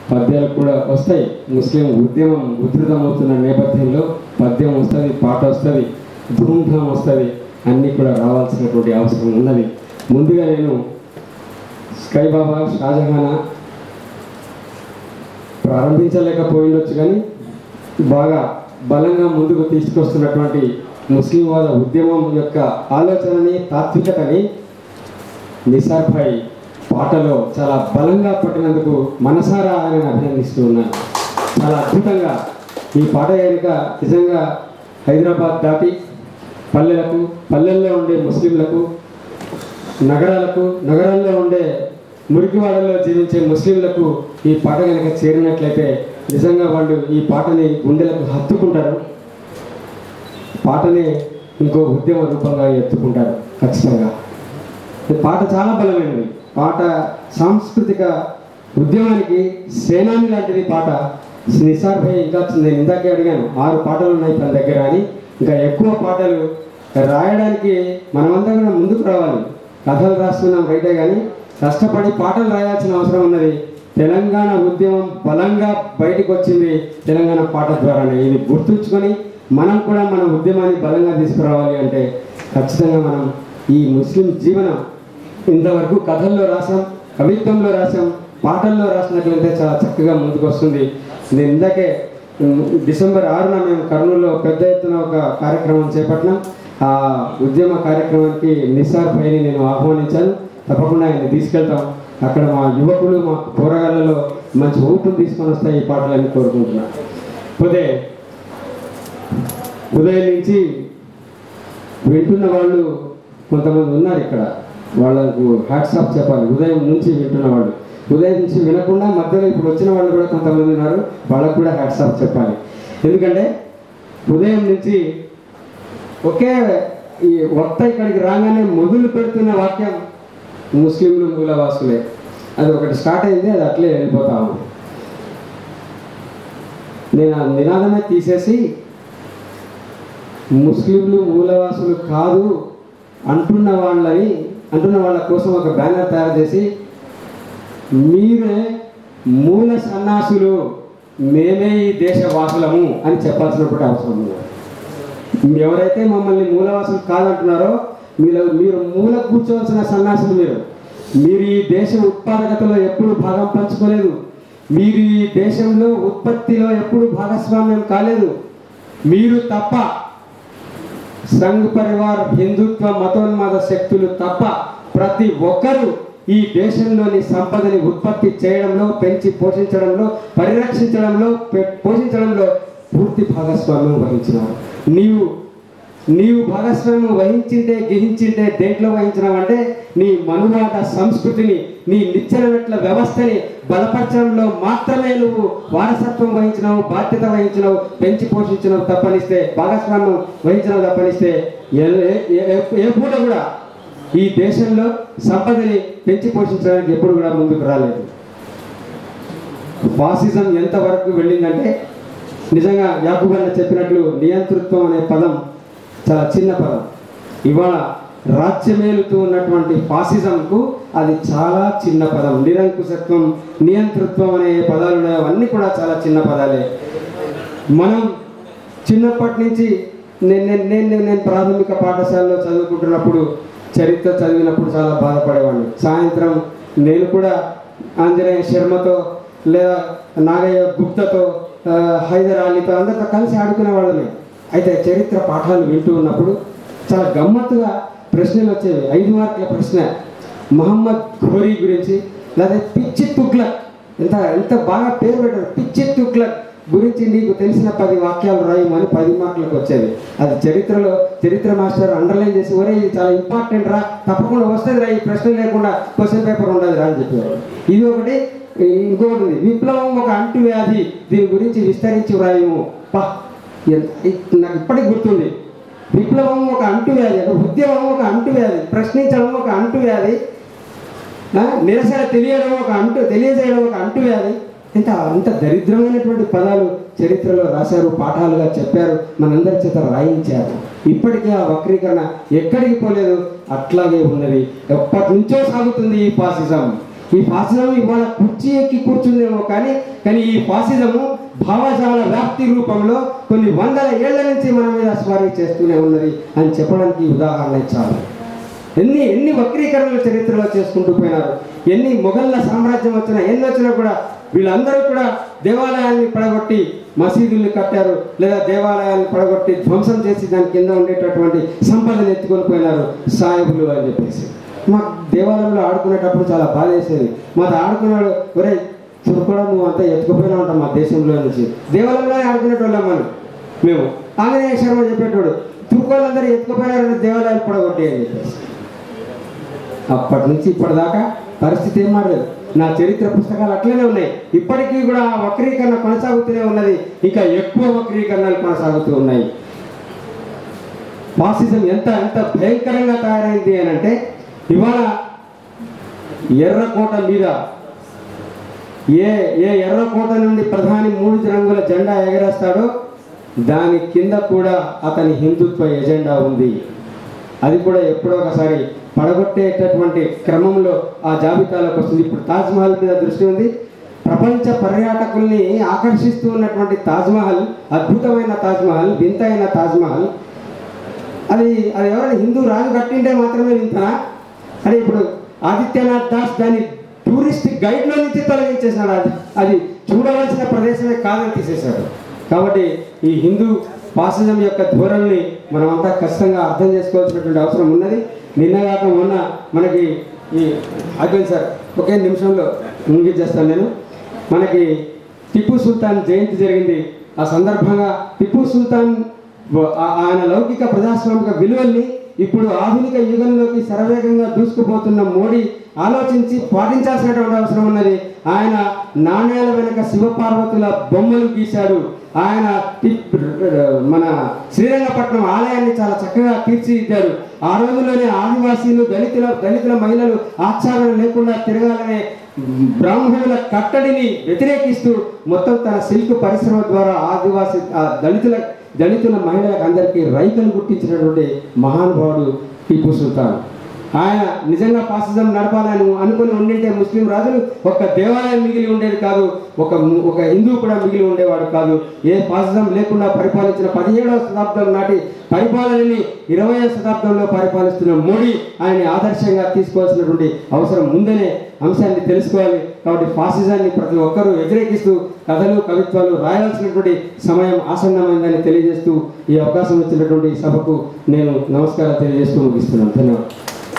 పద్యాలు కూడా వస్తాయి ముస్లిం ఉద్యమం ఉధృతమవుతున్న నేపథ్యంలో పద్యం వస్తుంది పాట వస్తుంది ధూమ్ధాం వస్తుంది అన్నీ కూడా రావాల్సినటువంటి అవసరం ఉన్నది ముందుగా నేను స్కై బాబా షాజహానా ప్రారంభించలేకపోయిండొచ్చు కానీ బాగా బలంగా ముందుకు తీసుకొస్తున్నటువంటి ముస్లింవాద ఉద్యమం యొక్క ఆలోచనని తాత్వికతని నిసార్ భాయ్ పాటలో చాలా బలంగా పట్టినందుకు మనసారా ఆయన అభినందిస్తూ ఉన్నాను చాలా అద్భుతంగా ఈ పాట కనుక నిజంగా హైదరాబాద్ దాటి పల్లెలకు పల్లెల్లో ఉండే ముస్లింలకు నగరాలకు నగరాల్లో ఉండే మురికివాడల్లో జీవించే ముస్లింలకు ఈ పాట కనుక చేరినట్లయితే నిజంగా వాళ్ళు ఈ పాటని గుండెలకు హత్తుకుంటారు పాటని ఇంకో ఉద్యమ రూపంగా ఎత్తుకుంటారు ఖచ్చితంగా ఈ పాట చాలా బలమైనది పాట సాంస్కృతిక ఉద్యమానికి సేనాని లాంటిది పాట నిసార్ భాయ్ ఇంకా నేను ఇందాకే అడిగాను ఆరు పాటలు ఉన్నాయి తన దగ్గర అని ఇంకా ఎక్కువ పాటలు రాయడానికి మనమంతా కూడా ముందుకు రావాలి కథలు రాస్తున్నాం రైటే కానీ కష్టపడి పాటలు రాయాల్సిన అవసరం ఉన్నది తెలంగాణ ఉద్యమం బలంగా బయటకు వచ్చింది తెలంగాణ పాట ద్వారానే ఇది గుర్తుంచుకొని మనం కూడా మన ఉద్యమాన్ని బలంగా తీసుకురావాలి అంటే ఖచ్చితంగా మనం ఈ ముస్లిం జీవనం ఇంతవరకు కథల్లో రాసాం కవిత్వంలో రాసాం పాటల్లో రాసినట్లయితే చాలా చక్కగా ముందుకు వస్తుంది నేను ఇందాకే ఉమ్, డిసెంబర్ ఆరున మేము కర్నూలులో పెద్ద ఎత్తున ఒక కార్యక్రమం చేపట్టినాం ఆ ఉద్యమ కార్యక్రమానికి నిసార్ భైని నేను ఆహ్వానించాను తప్పకుండా ఆయన తీసుకెళ్తాం అక్కడ మా యువకులు మా పోరగాళ్ళలో మంచి ఊపును తీసుకొని వస్తాయి ఈ పాటలని కోరుకుంటున్నాను పోతే ఉదయం నుంచి వింటున్న వాళ్ళు కొంతమంది ఉన్నారు ఇక్కడ వాళ్ళకు హ్యాట్సాప్ చెప్పాలి ఉదయం నుంచి వింటున్న వాళ్ళు ఉదయం నుంచి వినకుండా మధ్యలో ఇప్పుడు వచ్చిన వాళ్ళు కూడా కొంతమంది ఉన్నారు వాళ్ళకు కూడా హ్యాట్సాప్ చెప్పాలి ఎందుకంటే ఉదయం నుంచి ఒకే ఈ వక్త ఇక్కడికి రాగానే మొదలు పెడుతున్న వాక్యం ముస్లింలు మూలవాసులే అది ఒకటి స్టార్ట్ అయింది అది అట్లే వెళ్ళిపోతా ఉంది నేను ఆ నినాదమే తీసేసి ముస్లింలు మూలవాసులు కాదు అంటున్న వాళ్ళని అంటున్న వాళ్ళ కోసం ఒక బ్యానర్ తయారు చేసి మీరే మూల సన్నాసులు మేమే ఈ దేశ వాసులము అని చెప్పాల్సినటువంటి అవసరం ఉంది ఎవరైతే మమ్మల్ని మూలవాసులు కాదంటున్నారో మీరు మీరు మూల కూర్చోవలసిన సన్నాసులు మీరు మీరు ఈ దేశ ఉత్పాదకతలో ఎప్పుడు భాగం పంచుకోలేదు మీరు ఈ దేశంలో ఉత్పత్తిలో ఎప్పుడు భాగస్వామ్యం కాలేదు మీరు తప్ప సంఘ్ పరివార్ హిందుత్వ మతోన్మాద శక్తులు తప్ప ప్రతి ఒక్కరూ ఈ దేశంలోని సంపదని ఉత్పత్తి చేయడంలో పెంచి పోషించడంలో పరిరక్షించడంలో పె- పోషించడంలో పూర్తి భాగస్వామ్యం వహించినారు నీవు నీవు భాగస్వామ్యం వహించిందే గ్రహించిందే దేంట్లో వహించినావంటే నీ మనువాద సంస్కృతిని నీ నిచ్చెనట్ల వ్యవస్థని బలపరచడంలో మాత్రమే నువ్వు వారసత్వం వహించినావు బాధ్యత వహించినావు పెంచి పోషించినావు తప్పనిస్తే భాగస్వామ్యం వహించినావు తప్పనిస్తే ఏ- ఏ- ఏ- ఏ పూట కూడా ఈ దేశంలో సంపదని పెంచి పోషించడానికి ఎప్పుడు కూడా ముందుకు రాలేదు ఫాసిజం ఎంతవరకు వెళ్ళిందంటే నిజంగా యాకూబ్ అన్న చెప్పినట్లు నియంతృత్వం అనే పదం చాలా చిన్న పదం ఇవాళ రాజ్యమేలుతూ ఉన్నటువంటి ఫాసిజంకు అది చాలా చిన్న పదం నిరంకుశత్వం నియంతృత్వం అనే పదాలు ఉన్నాయి అవన్నీ కూడా చాలా చిన్న పదాలే మనం చిన్నప్పటి నుంచి నేను నేను నేను నేను- నేను ప్రాథమిక పాఠశాలలో చదువుకుంటున్నప్పుడు చరిత్ర చదివినప్పుడు చాలా బాధపడేవాడిని సాయంత్రం నేను కూడా ఆంజనేయ శర్మతో లేదా నాగయ్య గుప్తతో ఆ, హైదర్ అలీతో అందరితో కలిసి ఆడుకునే వాళ్ళమే అయితే చరిత్ర పాఠాలు వింటూ ఉన్నప్పుడు చాలా గమ్మత్తుగా ప్రశ్నలు వచ్చేవి ఐదు మార్కుల ప్రశ్న మహమ్మద్ ఘోరీ గురించి లేదా పిచ్చి తుగ్లక్ ఎంత ఎంత బాగా పేరు పెట్టారు పిచ్చి తుగ్లక్ గురించి నీకు తెలిసిన పది వాక్యాలు రాయమని పది మార్కులకు వచ్చేది అది చరిత్రలో చరిత్ర మాస్టర్ అండర్లైన్ చేసి ఒరే ఇది చాలా ఇంపార్టెంట్ రా తప్పకుండా వస్తుంది రా ఈ ప్రశ్న లేకుండా క్వశ్చన్ పేపర్ ఉండదు రా అని చెప్పేవారు ఇది ఒకటి ఇంకొకటి ఉంది విప్లవం ఒక అంటువ్యాధి దీని గురించి విస్తరించి వ్రాయము పా ఎంత- ఇ- నాకు ఇప్పటికి గుర్తుంది విప్లవం ఒక అంటువ్యాధి అంటే ఉద్యమం ఒక అంటువ్యాధి ప్రశ్నించడం ఒక అంటువ్యాధి ఆ, నిరసన తెలియడం ఒక అంటు తెలియజేయడం ఒక అంటువ్యాధి ఇంత అంత దరిద్రమైనటువంటి పదాలు చరిత్రలో రాశారు పాఠాలుగా చెప్పారు మనందరి చేత రాయించారు ఇప్పటికీ ఆ వక్రీకరణ ఎక్కడికి పోలేదు అట్లాగే ఉన్నది ఎప్పటి నుంచో సాగుతుంది ఈ ఫాసిజం ఈ ఫాసిజం ఇవాళ కుర్చీ ఎక్కి కూర్చుందేమో కానీ కానీ ఈ ఫాసిజము భావజాల వ్యాప్తి రూపంలో కొన్ని వందల ఏళ్ల నుంచి మన మీద స్వారీ చేస్తూనే ఉన్నది అని చెప్పడానికి ఈ ఉదాహరణ చాలు ఎన్ని ఎన్ని వక్రీకరణలు చరిత్రలో చేసుకుంటూ పోయినారు ఎన్ని మొఘళ్ళ సామ్రాజ్యం వచ్చినా ఎన్ని వచ్చినా కూడా వీళ్ళందరూ కూడా దేవాలయాన్ని పడగొట్టి మసీదుల్ని కట్టారు లేదా దేవాలయాన్ని పడగొట్టి ధ్వంసం చేసి దాని కింద ఉండేటటువంటి సంపదను ఎత్తుకొని పోయినారు సాయిబులు అని చెప్పేసి మా దేవాలయంలో ఆడుకునేటప్పుడు చాలా బాధ వేసేది మాది ఆడుకున్నాడు ఒరే చురుకోవడం నువ్వు అంతా ఎత్తుకుపోయినా ఉంటాం మా దేశంలో నుంచి దేవాలయంలోనే ఆడుకునేటోళ్ళం మనం మేము ఆంజనేయ శర్మ చెప్పేటోడు తుర్కోళ్ళందరూ ఎత్తుకుపోయినారని దేవాలయాలు పడగొట్టి అని చెప్పేసి అప్పటి నుంచి ఇప్పటిదాకా పరిస్థితి ఏం మారలేదు నా చరిత్ర పుస్తకాలు అట్లనే ఉన్నాయి ఇప్పటికీ కూడా ఆ వక్రీకరణ కొనసాగుతూనే ఉన్నది ఇంకా ఎక్కువ వక్రీకరణలు కొనసాగుతూ ఉన్నాయి ఫాసిజం ఎంత ఎంత భయంకరంగా తయారైంది అని అంటే ఇవాళ ఎర్రకోట మీద ఏ ఏ ఎర్రకోట నుండి ప్రధాని మూడు రంగుల జెండా ఎగరేస్తాడో దాని కింద కూడా అతని హిందుత్వ ఎజెండా ఉంది అది కూడా ఎప్పుడో ఒకసారి పడగొట్టేటటువంటి క్రమంలో ఆ జాబితాలోకి వస్తుంది ఇప్పుడు తాజ్మహల్ మీద దృష్టి ఉంది ప్రపంచ పర్యాటకుల్ని ఆకర్షిస్తూ ఉన్నటువంటి తాజ్మహల్ అద్భుతమైన తాజ్మహల్ వింతైన తాజ్మహల్ అది అది ఎవరైనా హిందూ రాజు కట్టింటే మాత్రమే వింతనా అని ఇప్పుడు ఆదిత్యనాథ్ దాస్ దాని టూరిస్ట్ గైడ్లో నుంచి తొలగించేశాడు అది అది చూడవలసిన ప్రదేశమే కాదని తీసేశాడు కాబట్టి ఈ హిందూ ఫాసిజం యొక్క ధోరణిని మనమంతా ఖచ్చితంగా అర్థం చేసుకోవాల్సినటువంటి అవసరం ఉన్నది నిన్నగాక మొన్న మనకి ఈ అయిపోయింది సార్ ఒకే నిమిషంలో ముగించేస్తాను నేను మనకి టిప్పు సుల్తాన్ జయంతి జరిగింది ఆ సందర్భంగా టిప్పు సుల్తాన్ వ- ఆ- ఆయన లౌకిక ప్రజాస్వామిక విలువల్ని ఇప్పుడు ఆధునిక యుగంలోకి శరవేగంగా దూసుకుపోతున్న మోడీ ఆలోచించి పాటించాల్సినటువంటి అవసరం ఉన్నది ఆయన నాణ్యాల వెనుక శివపార్వతుల బొమ్మలు గీశాడు ఆయన టిప్- మన శ్రీరంగపట్నం ఆలయాన్ని చాలా చక్కగా తీర్చిదిద్దారు ఆ రోజుల్లోనే ఆదివాసీలు దళితుల దళితుల మహిళలు ఆచ్ఛాదన లేకుండా తిరగాలనే బ్రాహ్మణుల కట్టడిని వ్యతిరేకిస్తూ మొత్తం తన సిల్క్ పరిశ్రమ ద్వారా ఆదివాసీ ఆ దళితుల దళితుల మహిళలకు అందరికీ రైతులు గుర్తించినటువంటి మహానుభావుడు టిప్పు సుల్తాన్ ఆయన నిజంగా ఫాసిజం నడపాలని అనుకుని ఉండింటే ముస్లిం రాజులు ఒక దేవాలయం మిగిలి ఉండేది కాదు ఒక ము- ఒక హిందూ కూడా మిగిలి ఉండేవాడు కాదు ఏ ఫాసిజం లేకుండా పరిపాలించిన పదిహేడవ శతాబ్దం నాటి పరిపాలనని ఇరవై శతాబ్దంలో పరిపాలిస్తున్న మోడీ ఆయన్ని ఆదర్శంగా తీసుకోవాల్సినటువంటి అవసరం ఉందనే అంశాన్ని తెలుసుకోవాలి కాబట్టి ఫాసిజాన్ని ప్రతి ఒక్కరూ వ్యతిరేకిస్తూ కథలు కవిత్వాలు రాయాల్సినటువంటి సమయం ఆసన్నమైందని తెలియజేస్తూ ఈ అవకాశం ఇచ్చినటువంటి సభకు నేను నమస్కారాలు తెలియజేస్తూ ముగిస్తున్నాను ధన్యవాదాలు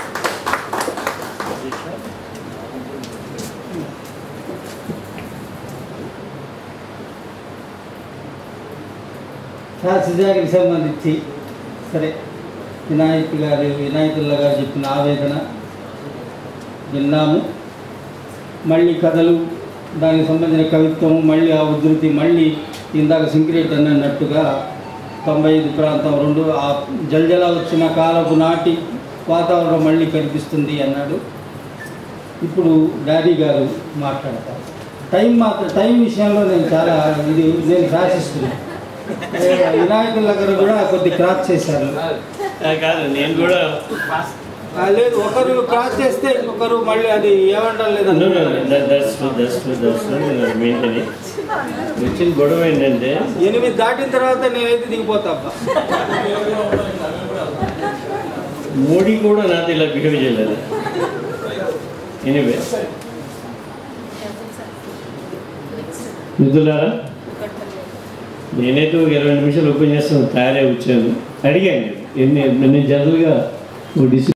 ఫ్యాసిజానికి సంబంధించి సరే వినాయక్ గారు వినాయకుల్లా గారు చెప్పిన ఆవేదన విన్నాము మళ్ళీ కథలు దానికి సంబంధించిన కవిత్వం మళ్ళీ ఆ ఉధృతి మళ్ళీ ఇందాక సింక్రేట్ అన్నట్టుగా తొంభై ఐదు ప్రాంతం రెండు ఆ జల్జల వచ్చిన కాలపు నాటి వాతావరణం మళ్ళీ కనిపిస్తుంది అన్నాడు ఇప్పుడు డాడీ గారు మాట్లాడతారు టైం మాత్రం టైం విషయంలో నేను చాలా ఇది నేను శాసిస్తున్నాను వినాయకుల దగ్గర కూడా కొద్ది క్రాస్ చేశారు ఆ, కాదు నేను కూడా ఆ, లేదు ఒకరు క్రాస్ చేస్తే ఇంకొకరు మళ్ళీ అది ఏమంటారు లేదండి దట్స్ దట్స్ దట్స్ మెయింటైన్ వచ్చిన గొడవ ఏంటంటే ఎనిమిది దాటిన తర్వాత నేనైతే దిగిపోతా అబ్బా. మోడీ కూడా నాతో ఇలా బిహేవ్ చేయలేదు ఎనీవే మిత్రులారా నేనైతే ఒక ఇరవై నిమిషాలు ఉపన్యాసం తయారై వచ్చాను అడిగాను ఎన్ని నేను జనరల్గా ఒక డిసి